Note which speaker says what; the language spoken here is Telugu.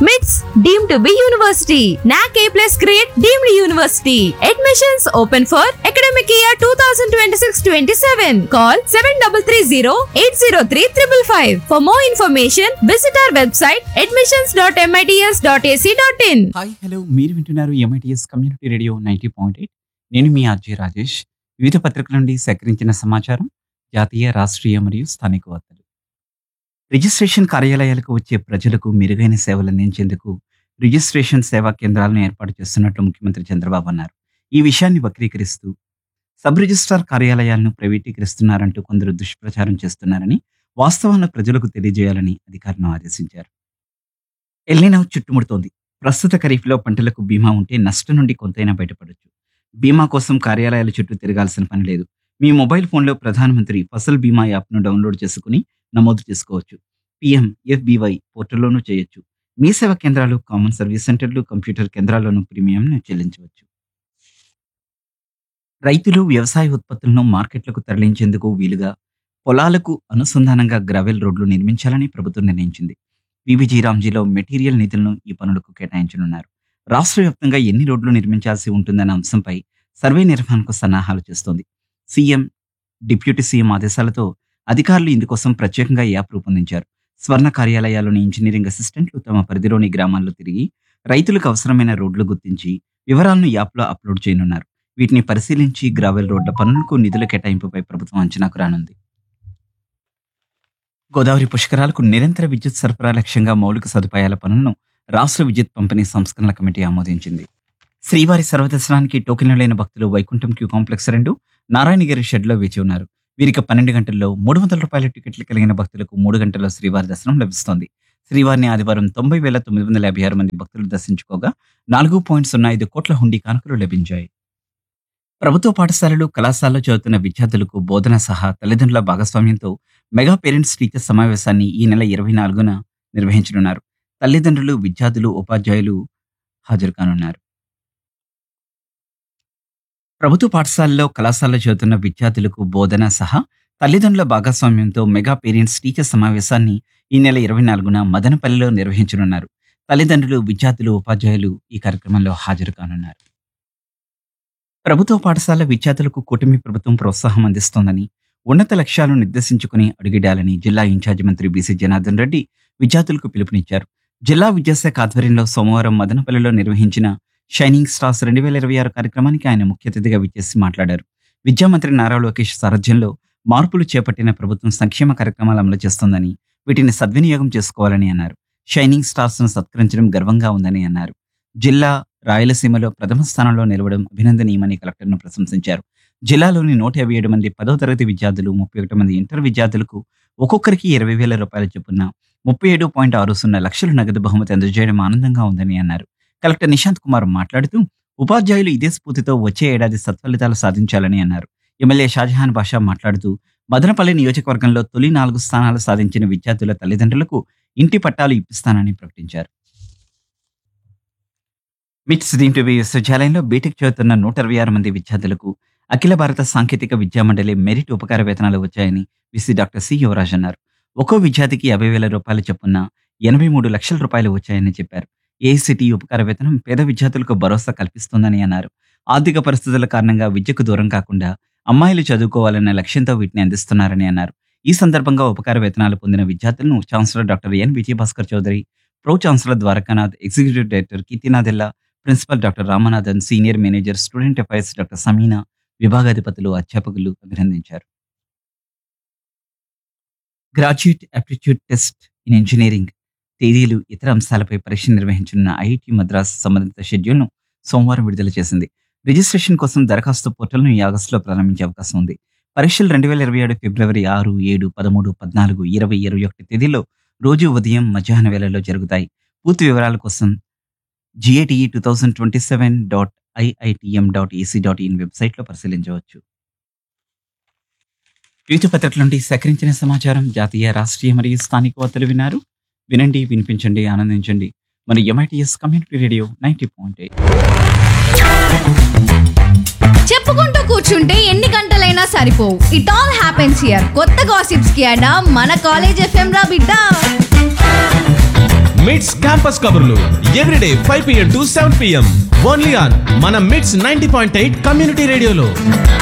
Speaker 1: MITS deemed to be university. NAC A plus grade deemed university. Admissions open for academic year 2026-27. Call 7330-803-555. For more information, visit our website admissions.mits.ac.in.
Speaker 2: Hi hello మీరు వింటున్నారు MITS community radio ninety point eight నేను మీ ఆర్జే రాజేష్ వివిధ పత్రికల నుండి సేకరించిన సమాచారం జాతీయ రాష్ట్రీయ మరియు స్థానిక వార్తలు రిజిస్ట్రేషన్ కార్యాలయాలకు వచ్చే ప్రజలకు మెరుగైన సేవలు అందించేందుకు రిజిస్ట్రేషన్ సేవా కేంద్రాలను ఏర్పాటు చేస్తున్నట్లు ముఖ్యమంత్రి చంద్రబాబు అన్నారు ఈ విషయాన్ని వక్రీకరిస్తూ సబ్ రిజిస్ట్రార్ కార్యాలయాలను ప్రైవేటీకరిస్తున్నారంటూ కొందరు దుష్ప్రచారం చేస్తున్నారని వాస్తవాలను ప్రజలకు తెలియజేయాలని అధికారులను ఆదేశించారు ఎల్లినో చుట్టుముడుతోంది ప్రస్తుత ఖరీఫ్లో పంటలకు బీమా ఉంటే నష్టం నుండి కొంతైనా బయటపడొచ్చు బీమా కోసం కార్యాలయాల చుట్టూ తిరగాల్సిన పని లేదు మీ మొబైల్ ఫోన్లో ప్రధానమంత్రి ఫసల్ బీమా యాప్ను డౌన్లోడ్ చేసుకుని నమోదు చేసుకోవచ్చు పిఎం ఎఫ్బివై పోర్టల్లోనూ చేయొచ్చు మీ సేవా కేంద్రాలు కామన్ సర్వీస్ సెంటర్లు కంప్యూటర్ కేంద్రాల్లోనూ ప్రీమియంను చెల్లించవచ్చు రైతులు వ్యవసాయ ఉత్పత్తులను మార్కెట్లకు తరలించేందుకు వీలుగా పొలాలకు అనుసంధానంగా గ్రావెల్ రోడ్లు నిర్మించాలని ప్రభుత్వం నిర్ణయించింది వివిజీ రామ్జీలో మెటీరియల్ నిధులను ఈ పనులకు కేటాయించనున్నారు రాష్ట్ర వ్యాప్తంగా ఎన్ని రోడ్లు నిర్మించాల్సి ఉంటుందన్న అంశంపై సర్వే నిర్వహణకు సన్నాహాలు చేస్తోంది సీఎం డిప్యూటీ సీఎం ఆదేశాలతో అధికారులు ఇందుకోసం ప్రత్యేకంగా యాప్ రూపొందించారు స్వర్ణ కార్యాలయాల్లోని ఇంజనీరింగ్ అసిస్టెంట్లు తమ పరిధిలోని గ్రామాల్లో తిరిగి రైతులకు అవసరమైన రోడ్లు గుర్తించి వివరాలను యాప్లో అప్లోడ్ చేయనున్నారు వీటిని పరిశీలించి గ్రావెల్ రోడ్ల పనులకు నిధుల కేటాయింపుపై ప్రభుత్వం అంచనాకు రానుంది గోదావరి పుష్కరాలకు నిరంతర విద్యుత్ సరఫరా లక్ష్యంగా మౌలిక సదుపాయాల పనులను రాష్ట్ర విద్యుత్ పంపిణీ సంస్కరణల కమిటీ ఆమోదించింది శ్రీవారి సర్వదర్శనానికి టోకెన్లు లేని భక్తులు వైకుంఠం క్యూ కాంప్లెక్స్ రెండు నారాయణగిరి షెడ్లో వేచి ఉన్నారు వీరికి పన్నెండు గంటల్లో మూడు వందల రూపాయల టికెట్లు కలిగిన భక్తులకు మూడు గంటల్లో శ్రీవారి దర్శనం లభిస్తోంది శ్రీవారిని ఆదివారం తొంభై వేల తొమ్మిది వందల యాభై ఆరు మంది భక్తులు దర్శించుకోగా నాలుగు పాయింట్ సున్నా ఐదు కోట్ల హుండీ కానుకలు లభించాయి ప్రభుత్వ పాఠశాలలు కళాశాలలో చదువుతున్న విద్యార్థులకు బోధన సహా తల్లిదండ్రుల భాగస్వామ్యంతో మెగా పేరెంట్స్ టీచర్ సమావేశాన్ని ఈ నెల ఇరవై నాలుగున నిర్వహించనున్నారు తల్లిదండ్రులు విద్యార్థులు ఉపాధ్యాయులు హాజరు కానున్నారు ప్రభుత్వ పాఠశాలలో కళాశాలలో చదువుతున్న విద్యార్థులకు బోధన సహా తల్లిదండ్రుల భాగస్వామ్యంతో మెగా పేరెంట్స్ టీచర్ సమావేశాన్ని ఈ నెల ఇరవై నాలుగున మదనపల్లిలో నిర్వహించనున్నారు తల్లిదండ్రులు విద్యార్థులు ఉపాధ్యాయులు ఈ కార్యక్రమంలో హాజరు కానున్నారు ప్రభుత్వ పాఠశాల విద్యార్థులకు కూటమి ప్రభుత్వం ప్రోత్సాహం అందిస్తోందని ఉన్నత లక్ష్యాలను నిర్దేశించుకుని అడుగిడాలని జిల్లా ఇన్ఛార్జి మంత్రి బీసీ జనార్దన్ రెడ్డి విద్యార్థులకు పిలుపునిచ్చారు జిల్లా విద్యాశాఖ ఆధ్వర్యంలో సోమవారం మదనపల్లిలో నిర్వహించిన షైనింగ్ స్టార్స్ రెండు వేల ఇరవై ఆరు కార్యక్రమానికి ఆయన ముఖ్య అతిథిగా విచ్చేసి మాట్లాడారు విద్యామంత్రి నారా లోకేష్ సారథ్యంలో మార్పులు చేపట్టిన ప్రభుత్వం సంక్షేమ కార్యక్రమాలు అమలు చేస్తోందని వీటిని సద్వినియోగం చేసుకోవాలని అన్నారు షైనింగ్ స్టార్స్ ను సత్కరించడం గర్వంగా ఉందని అన్నారు జిల్లా రాయలసీమలో ప్రథమ స్థానంలో నిలవడం అభినందనీయమని కలెక్టర్ను ప్రశంసించారు జిల్లాలోని నూట యాభై ఏడు మంది పదో తరగతి విద్యార్థులు ముప్పై ఒకటి మంది ఇంటర్ విద్యార్థులకు ఒక్కొక్కరికి ఇరవై వేల రూపాయల చొప్పున ముప్పై ఏడు పాయింట్ ఆరు సున్నా లక్షల నగదు బహుమతి అందజేయడం ఆనందంగా ఉందని అన్నారు కలెక్టర్ నిశాంత్ కుమార్ మాట్లాడుతూ ఉపాధ్యాయులు ఇదే స్ఫూర్తితో వచ్చే ఏడాది సత్ఫలితాలు సాధించాలని అన్నారు ఎమ్మెల్యే షాజహాన్ బాషా మాట్లాడుతూ మదనపల్లి నియోజకవర్గంలో తొలి నాలుగు స్థానాలు సాధించిన విద్యార్థుల తల్లిదండ్రులకు ఇంటి పట్టాలు ఇప్పిస్తానని ప్రకటించారు మిట్స్ దీంట్ విశ్వవిద్యాలయంలో బీటెక్ చదువుతున్న నూట ఇరవై ఆరు మంది విద్యార్థులకు అఖిల భారత సాంకేతిక విద్యా మండలి మెరిట్ ఉపకార వేతనాలు వచ్చాయని విసి డాక్టర్ సి యువరాజ్ అన్నారు ఒక్కో విద్యార్థికి యాభై వేల రూపాయల చొప్పున ఎనభై మూడు లక్షల రూపాయలు వచ్చాయని చెప్పారు ఏఐసిటి ఉపకార వేతనం పేద విద్యార్థులకు భరోసా కల్పిస్తోందని అన్నారు ఆర్థిక పరిస్థితుల కారణంగా విద్యకు దూరం కాకుండా అమ్మాయిలు చదువుకోవాలన్న లక్ష్యంతో వీటిని అందిస్తున్నారని అన్నారు ఈ సందర్భంగా ఉపకార వేతనాలు పొందిన విద్యార్థులను chancellor doctor N Vijayabhaskar Chowdary pro chancellor Dwarakanath executive director Keerthinathella principal doctor Ramanathan senior manager student affairs doctor Sameena విభాగాధిపతులు అధ్యాపకులు అభినందించారు graduate aptitude test in engineering తేదీలు ఇతర అంశాలపై పరీక్ష నిర్వహించనున్న ఐఐటి మద్రాస్ సంబంధిత షెడ్యూల్ను సోమవారం విడుదల చేసింది రిజిస్ట్రేషన్ కోసం దరఖాస్తు పోర్టల్ను ఈ ఆగస్టులో ప్రారంభించే అవకాశం ఉంది పరీక్షలు రెండు వేల ఇరవై ఏడు ఫిబ్రవరి ఆరు ఏడు పదమూడు పద్నాలుగు ఇరవై ఇరవై ఒకటి తేదీలో రోజు ఉదయం మధ్యాహ్న వేళల్లో జరుగుతాయి పూర్తి వివరాల కోసం GATE two thousand twenty seven dot IITM dot ac dot in వెబ్సైట్లో పరిశీలించవచ్చు వివిధ పత్రికల నుండి సేకరించిన సమాచారం జాతీయ రాష్ట్రీయ మరియు స్థానిక వార్తలు విన్నారు వినండి వినిపించండి ఆనందించండి మన MITS community radio ninety point eight
Speaker 3: చెప్పుకుంటూ కూర్చుంటే ఎన్ని గంటలైనా సరిపోవు ఇట్ ఆల్ హ్యాపెన్స్ హియర్ కొత్త గాసిప్స్ కి అడా మన కాలేజ్ ఎఫ్ఎం రా బిడ్డ
Speaker 4: మిట్స్ క్యాంపస్ కబుర్లు everyday five PM to seven PM only on మన MITS ninety point eight community రేడియోలో